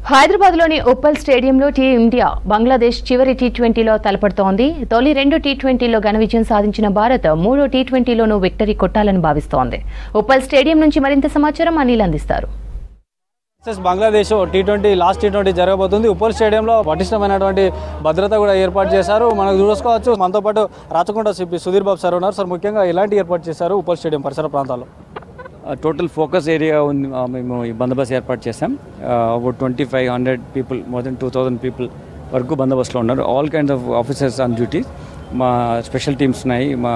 హైదరాబాద్లోని ఉప్పల్ స్టేడియంలో టీమిండియా బంగ్లాదేశ్ చివరి టీ ట్వంటీలో తలపడుతోంది తొలి రెండు టీ ట్వంటీలో ఘన విజయం సాధించిన భారత్ మూడో టీ ట్వంటీలోనూ విక్టరీ కొట్టాలని భావిస్తోంది ఉప్పల్ స్టేడియం నుంచి మరింత సమాచారం అనిల్ అందిస్తారు versus Bangladesh T twenty last T twenty జరగబోతుంది ఉప్పల్ స్టేడియంలో పటిష్టమైనటువంటి భద్రత కూడా ఏర్పాటు చేశారు మనకు చూసుకోవచ్చు మనతో పాటు రాచకొండ సిపి సుధీర్ బాబు సార్ ఉన్నారు సార్ ముఖ్యంగా ఎలాంటి ఏర్పాటు చేశారు ఉప్పల్ స్టేడియం పరిసర ప్రాంతాల్లో టోటల్ ఫోకస్ ఏరియా ఉంది ఆ, మేము ఈ బందోబస్తు ఏర్పాటు చేసాం about twenty five hundred people more than two thousand people వరకు బందోబస్తులో ఉన్నారు all kinds of officers on duty మా స్పెషల్ టీమ్స్ ఉన్నాయి మా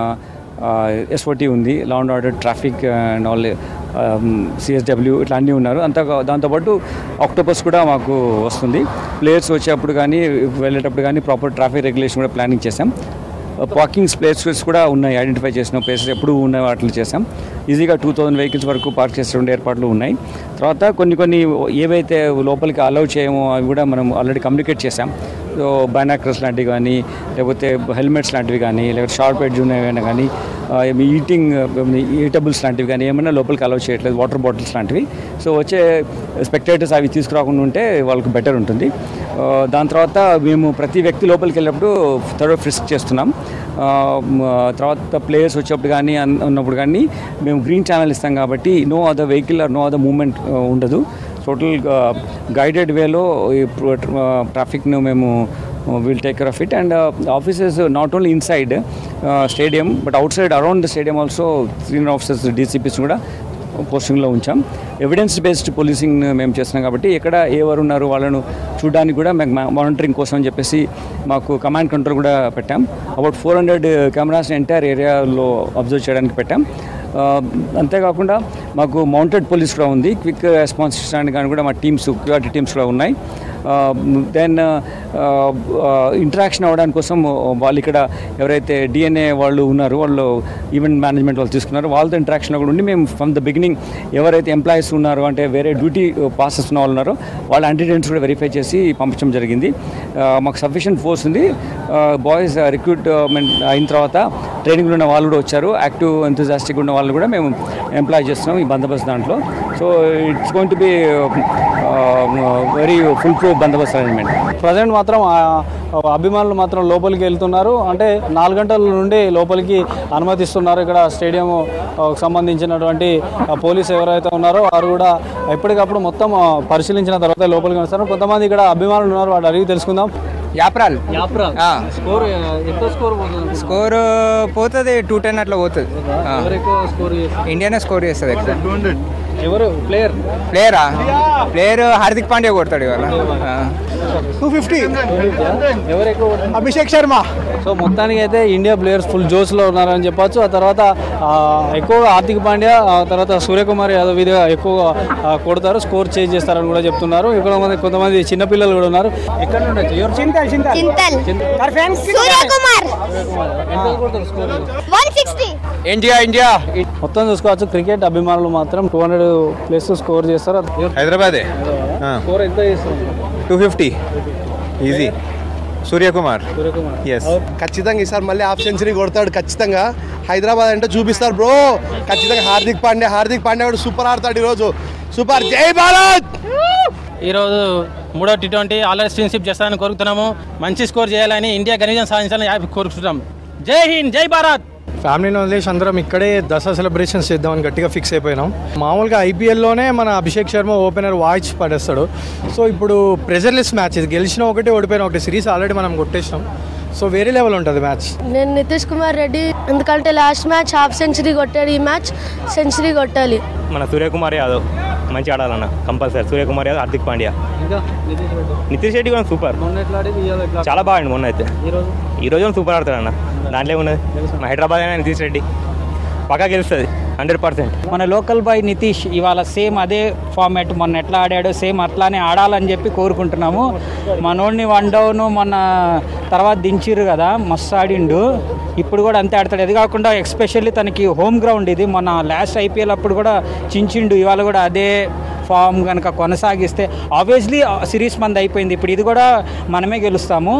ఎస్ఓటీ ఉంది law and order traffic and all CSW ఇట్లా అన్నీ ఉన్నారు అంతా దాంతోపాటు ఆక్టోపస్ కూడా మాకు వస్తుంది ప్లేయర్స్ వచ్చేటప్పుడు కానీ వెళ్ళేటప్పుడు కానీ ప్రాపర్ ట్రాఫిక్ రెగ్యులేషన్ కూడా ప్లానింగ్ చేసాం పార్కింగ్ ప్లేసెస్ కూడా ఉన్నాయి ఐడెంటిఫై చేసిన ప్లేసెస్ ఎప్పుడు ఉన్న వాటిని చేసాం ఈజీగా టూ థౌజండ్ వెహికల్స్ వరకు పార్క్ చేసే ఏర్పాట్లు ఉన్నాయి తర్వాత కొన్ని కొన్ని ఏవైతే లోపలికి అలౌ చేయమో అవి కూడా మనం ఆల్రెడీ కమ్యూనికేట్ చేసాం సో బైనాక్రస్ లాంటివి కానీ లేకపోతే హెల్మెట్స్ లాంటివి కానీ లేకపోతే షార్ట్ ఎడ్జ్ ఉన్నవైనా కానీ ఈటింగ్ ఈటబుల్స్ లాంటివి కానీ ఏమైనా లోపలికి అలౌ చేయట్లేదు వాటర్ బాటిల్స్ లాంటివి సో వచ్చే స్పెక్టేటర్స్ అవి తీసుకురాకుండా ఉంటే వాళ్ళకి బెటర్ ఉంటుంది ఆ, దాని తర్వాత మేము ప్రతి వ్యక్తి లోపలికి వెళ్ళినప్పుడు థర్డ్ ఫ్రిస్క్ చేస్తున్నాం ఆ, మ, తర్వాత ప్లేయర్స్ వచ్చేప్పుడు కానీ అన్- ఉన్నప్పుడు కానీ మేము గ్రీన్ ఛానల్ ఇస్తాం కాబట్టి no other vehicle or no other movement ఉండదు టోటల్ గైడెడ్ వేలో ఈ ట్రాఫిక్ను మేము will take care of it and officers not only inside stadium but outside around the stadium also senior officers DCPs కూడా పోస్టింగ్లో ఉంచాం ఎవిడెన్స్ బేస్డ్ పోలీసింగ్ మేము చేస్తున్నాం కాబట్టి ఎక్కడ ఎవరు ఉన్నారు వాళ్ళను చూడడానికి కూడా మేము మానిటరింగ్ కోసం అని చెప్పేసి మాకు కమాండ్ కంట్రోల్ కూడా పెట్టాం about four hundred cameras entire ఏరియాలో అబ్జర్వ్ చేయడానికి పెట్టాం ఆ, అంతేకాకుండా మాకు మౌంటెడ్ పోలీస్ కూడా ఉంది క్విక్ రెస్పాన్స్ ఇచ్చడానికి కానీ కూడా మా టీమ్స్ క్యూఆర్టీ టీమ్స్ కూడా ఉన్నాయి దెన్ ఇంటరాక్షన్ అవ్వడానికి కోసం వాళ్ళు ఇక్కడ ఎవరైతే డిఎన్ఏ వాళ్ళు ఉన్నారో వాళ్ళు ఈవెంట్ మేనేజ్మెంట్ వాళ్ళు తీసుకున్నారు వాళ్ళతో ఇంటరాక్షన్ కూడా ఉండి మేము ఫ్రమ్ ద బిగినింగ్ ఎవరైతే ఎంప్లాయీస్ ఉన్నారో అంటే వేరే డ్యూటీ పాసెస్ ఉన్న వాళ్ళు ఉన్నారో వాళ్ళ యాంటీడెంట్స్ కూడా వెరిఫై చేసి పంపించడం జరిగింది ఆ, మాకు సఫిషియంట్ ఫోర్స్ ఉంది బాయ్స్ రిక్రూట్మెంట్ అయిన తర్వాత ట్రైనింగ్లో ఉన్న వాళ్ళు కూడా వచ్చారు యాక్టివ్ ఎంతజాస్టిక్ ఉన్న వాళ్ళు కూడా మేము ఎంప్లాయ్ చేస్తున్నాం ఈ బందోబస్తు దాంట్లో so it's going to be very foolproof బందోబస్తు అరేంజ్మెంట్ ప్రజెంట్ మాత్రం ఆ, అభిమానులు మాత్రం లోపలికి వెళ్తున్నారు అంటే నాలుగు గంటల నుండి లోపలికి అనుమతిస్తున్నారు ఇక్కడ స్టేడియం సంబంధించినటువంటి ఆ, పోలీసు ఎవరైతే ఉన్నారో వారు కూడా ఎప్పటికప్పుడు మొత్తం ఆ, పరిశీలించిన తర్వాత లోపలికి వస్తారు కొంతమంది ఇక్కడ అభిమానులు ఉన్నారు వాడు అడిగి తెలుసుకుందాం యాప్రాల్ ఆ. స్కోర్ ఎంత స్కోర్ పోతుంది స్కోర్ పోతుంది టూ టెన్ అట్లా పోతుంది ఆ. ఎవరు ఎక్కువ స్కోర్ చేస్తారు ఇండియానే స్కోర్ చేస్తుంది ఎక్కువ ఎవరు ప్లేయర్ ప్లేయరా ప్లేయర్ హార్దిక్ పాండ్యా కొడతాడు ఇవాళ ఆ. టూ ఫిఫ్టీ ఎవరు ఎక్కువ అభిషేక్ శర్మ సో మొత్తానికి అయితే ఇండియా ప్లేయర్స్ ఫుల్ జోస్లో ఉన్నారని చెప్పొచ్చు ఆ తర్వాత ఆ, ఎక్కువగా హార్దిక్ పాండ్యా ఆ తర్వాత సూర్యకుమార్ యాదవ్ విధిగా ఎక్కువగా ఆ, కొడతారు స్కోర్ చేంజ్ చేస్తారని కూడా చెప్తున్నారు ఇక్కడ మంది కొంతమంది చిన్నపిల్లలు కూడా ఉన్నారు ఎక్కడ నుండి వచ్చారు? ఎవరు? Chintal Chintal Chintal Suryakumar one sixty India India మొత్తం చూసుకోవచ్చు క్రికెట్ అభిమానులు మాత్రం టూ హండ్రెడ్ ప్లస్ స్కోర్ చేస్తారు హైదరాబాదే స్కోర్ ఎంత చేస్తారు two fifty easy Suryakumar Suryakumar yes ఖచ్చితంగా ఈసారి మళ్ళీ హాఫ్ సెంచరీ కొడతాడు ఖచ్చితంగా హైదరాబాద్ అంటే చూపిస్తారు బ్రో ఖచ్చితంగా హార్దిక్ పాండ్యా హార్దిక్ పాండ్యా కూడా సూపర్ ఆడతాడు ఈరోజు సూపర్ జై భారత్ ఈరోజు మూడో టీ ట్వంటీ ఆల్రెడీ స్పిన్షిప్ చేస్తారని కోరుతున్నాము మంచి స్కోర్ చేయాలని ఇండియా గణితం సాధించాలని యాప్ కోరుకుంటున్నాం జై హింద్ జై భారత్ ఫ్యామిలీని వదిలేసి అందరం ఇక్కడే దసరా సెలబ్రేషన్స్ చేద్దామని గట్టిగా ఫిక్స్ అయిపోయినాం మామూలుగా ఐపీఎల్లోనే మన అభిషేక్ శర్మ ఓపెనర్ వాచ్ పడేస్తాడు సో ఇప్పుడు ప్రెజర్లెస్ మ్యాచ్ ఇది గెలిచిన ఒకటి ఓడిపోయిన ఒకటి సిరీస్ ఆల్రెడీ మనం కొట్టేసినాం సో వేరే లెవెల్ ఉంటుంది మ్యాచ్ నేను నితీష్ కుమార్ రెడ్డి ఎందుకంటే లాస్ట్ మ్యాచ్ హాఫ్ సెంచరీ కొట్టాడు ఈ మ్యాచ్ సెంచరీ కొట్టాలి మన సూర్యకుమార్ యాదవ్ మంచి ఆడాలన్న కంపల్సరీ సూర్యకుమార్ యాదవ్ హార్దిక్ పాండ్యా ఇంకా నితీష్ రెడ్డి నితీష్ రెడ్డి కూడా సూపర్ మొన్న ఎట్లా ఆడేది ఇవాళ ఎట్లా చాలా బాగా ఆడిండు మొన్న అయితే ఈరోజు ఈ రోజు కూడా సూపర్ ఆడుతాడు అన్న దాంట్లో ఉన్నది మా హైదరాబాద్ అయినా నితీష్ రెడ్డి పక్కా గెలుస్తుంది హండ్రెడ్ పర్సెంట్ మన లోకల్ బాయ్ నితీష్ ఇవాళ సేమ్ అదే ఫార్మాట్ మొన్న ఎట్లా ఆడాడో సేమ్ అట్లానే ఆడాలని చెప్పి కోరుకుంటున్నాము మనోడిని వన్ డౌన్ మొన్న తర్వాత దించిర్రు కదా మస్తు ఆడిండు ఇప్పుడు కూడా అంతే ఆడతాడు అది కాకుండా ఎక్స్పెషల్లీ తనకి హోమ్ గ్రౌండ్ ఇది మొన్న లాస్ట్ ఐపీఎల్ అప్పుడు కూడా చించిండు ఇవాళ కూడా అదే ఫామ్ కనుక కొనసాగిస్తే ఆబ్వియస్లీ సిరీస్ మంది అయిపోయింది ఇప్పుడు ఇది కూడా మనమే గెలుస్తాము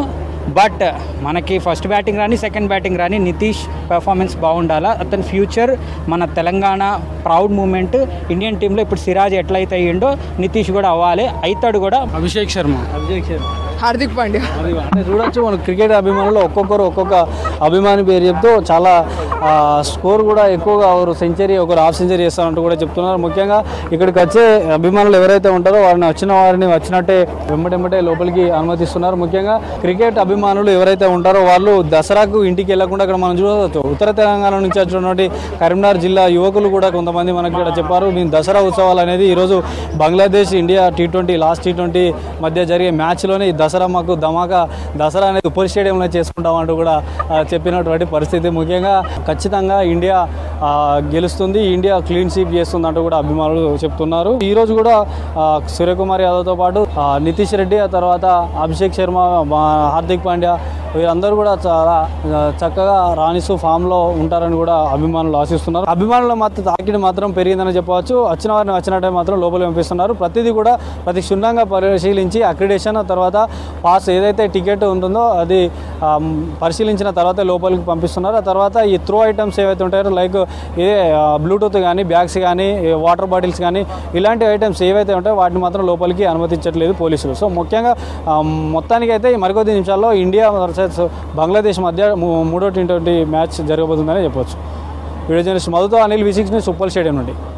బట్ మనకి ఫస్ట్ బ్యాటింగ్ రాని సెకండ్ బ్యాటింగ్ రాని నితీష్ పెర్ఫార్మెన్స్ బాగుండాలా అతని ఫ్యూచర్ మన తెలంగాణ ప్రౌడ్ మూమెంట్ ఇండియన్ టీంలో ఇప్పుడు సిరాజ్ ఎట్లయితే అయ్యిండో నితీష్ కూడా అవ్వాలి అవుతాడు కూడా అభిషేక్ శర్మ అభిషేక్ శర్మ హార్దిక్ పాండ్యా అంటే చూడొచ్చు మన క్రికెట్ అభిమానులు ఒక్కొక్కరు ఒక్కొక్క అభిమాని పేరు చెప్తూ చాలా ఆ, స్కోర్ కూడా ఎక్కువగా ఒకరు సెంచరీ ఒకరు హాఫ్ సెంచరీ చేస్తారంటూ కూడా చెప్తున్నారు ముఖ్యంగా ఇక్కడికి వచ్చే అభిమానులు ఎవరైతే ఉంటారో వారిని వచ్చిన వారిని వచ్చినట్టే వెంబటెంబటే లోపలికి అనుమతిస్తున్నారు ముఖ్యంగా క్రికెట్ అభిమానులు ఎవరైతే ఉంటారో వాళ్ళు దసరాకు ఇంటికి వెళ్లకుండా ఇక్కడ మనం చూడవచ్చు ఉత్తర తెలంగాణ నుంచి వచ్చినటువంటి కరీంనగర్ జిల్లా యువకులు కూడా కొంతమంది మనకి ఇక్కడ చెప్పారు మేము దసరా ఉత్సవాలు అనేది ఈరోజు Bangladesh India T twenty last T twenty మధ్య జరిగే మ్యాచ్లోనే ఈ దసరా మాకు ధమాకా దసరా అనేది ఉప్పల్ స్టేడియంలో చేసుకుంటామంటూ కూడా ఆ, చెప్పినటువంటి పరిస్థితి ముఖ్యంగా ఖచ్చితంగా ఇండియా ఆ, గెలుస్తుంది ఇండియా క్లీన్ స్వీప్ చేస్తుంది అంటూ కూడా అభిమానులు చెప్తున్నారు ఈ రోజు కూడా ఆ, సూర్యకుమార్ యాదవ్తో పాటు ఆ, నితీష్ రెడ్డి ఆ తర్వాత అభిషేక్ శర్మ మా హార్దిక్ పాండ్యా వీరందరూ కూడా చాలా ఆ, చక్కగా రాణిస్తూ ఫామ్లో ఉంటారని కూడా అభిమానులు ఆశిస్తున్నారు అభిమానుల మాత్రం తాకిడి మాత్రం పెరిగిందని చెప్పవచ్చు వచ్చిన వారిని వచ్చినట్టే మాత్రం లోపలికి పంపిస్తున్నారు ప్రతిదీ కూడా ప్రతి క్షుణ్ణంగా పరిశీలించి అక్రిడేషన్ తర్వాత పాస్ ఏదైతే టికెట్ ఉంటుందో అది ఆ, పరిశీలించిన తర్వాత లోపలికి పంపిస్తున్నారు ఆ తర్వాత ఈ త్రో ఐటమ్స్ ఏవైతే ఉంటాయో లైక్ ఏ బ్లూటూత్ కానీ బ్యాగ్స్ కానీ వాటర్ బాటిల్స్ కానీ ఇలాంటి ఐటమ్స్ ఏవైతే ఉంటాయో వాటిని మాత్రం లోపలికి అనుమతించట్లేదు పోలీసులు సో ముఖ్యంగా ఆ, మొత్తానికైతే ఈ మరికొద్ది నిమిషాల్లో ఇండియా వర్సెస్ బంగ్లాదేశ్ మధ్య మూ- మూడో టీ ట్వంటీ మ్యాచ్ జరగబోతుందని చెప్పొచ్చు వీడియో జర్నలిస్ట్ మధుతో Anil V six news Uppal stadium నుండి